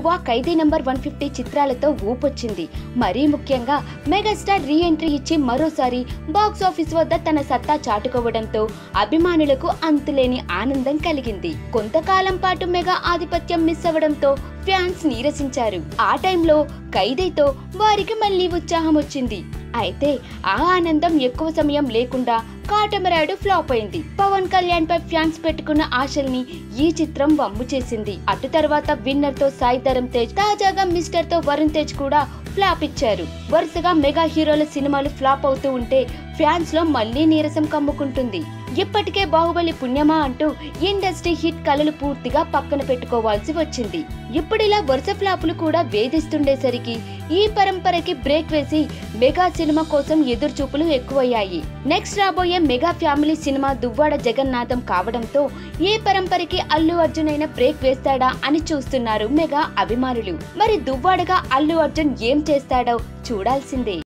వా ఖైదీ number one fifty చిత్రాలతో ఊపొచ్చింది మరీ ముఖ్యంగా మెగాస్టార్ రీ ఎంట్రీ ఇచ్చి మరోసారి బాక్స్ ఆఫీస్ వద్ద తన సత్తా చాటుకోవడంతో అభిమానులకు అంతులేని ఆనందం కలిగింది కొంతకాలం పాటు మెగా ఆధిపత్యం మిస్ అవ్వడంతో ఫ్యాన్స్ నీరసించారు ఆ టైంలో ఖైదీతో వారికి మళ్ళీ ఉత్సాహం వచ్చింది అయితే ఆ ఆనందం ఎక్కువ సమయం లేకుండా కాటమరాయుడు ఫ్లాప్ అయింది పవన్ కళ్యాణ్ పై ఫ్యాన్స్ పెట్టుకున్న ఆశల్ని ఈ చిత్రం వమ్ము చేసింది అటు తర్వాత విన్నర్ తో సాయి ధరమ్ తేజ్ తాజాగా మిస్టర్ తో వరుణ్ తేజ్ కూడా ఫ్లాప్ ఇచ్చారు వరుసగా మెగా హీరోల సినిమాలు ఫ్లాప్ అవుతూ ఉంటే ఫ్యాన్స్ లో మళ్ళీ నీరసం కమ్ముకుంటుంది ఇప్పటికే బాహుబలి పుణ్యమా అంటూ ఇండస్ట్రీ హిట్ కళలు పూర్తిగా పక్కన పెట్టుకోవాల్సి వచ్చింది ఇప్పుడిలా వరుస ఫ్లాపులు కూడా వేధిస్తుండేసరికి ఈ పరంపరకి బ్రేక్ వేసి మెగా సినిమా కోసం ఎదురు చూపులు ఎక్కువయ్యాయి నెక్స్ట్ రాబోయే mega family cinema Duvvada Jagannadham కావడంతో ఈ పరంపరకి అల్లు అర్జున్ అయిన బ్రేక్ వేస్తాడా అని చూస్తున్నారు మెగా అభిమానులు మరి దువ్వాడగా అల్లు అర్జున్ ఏం చేస్తాడో చూడాల్సిందే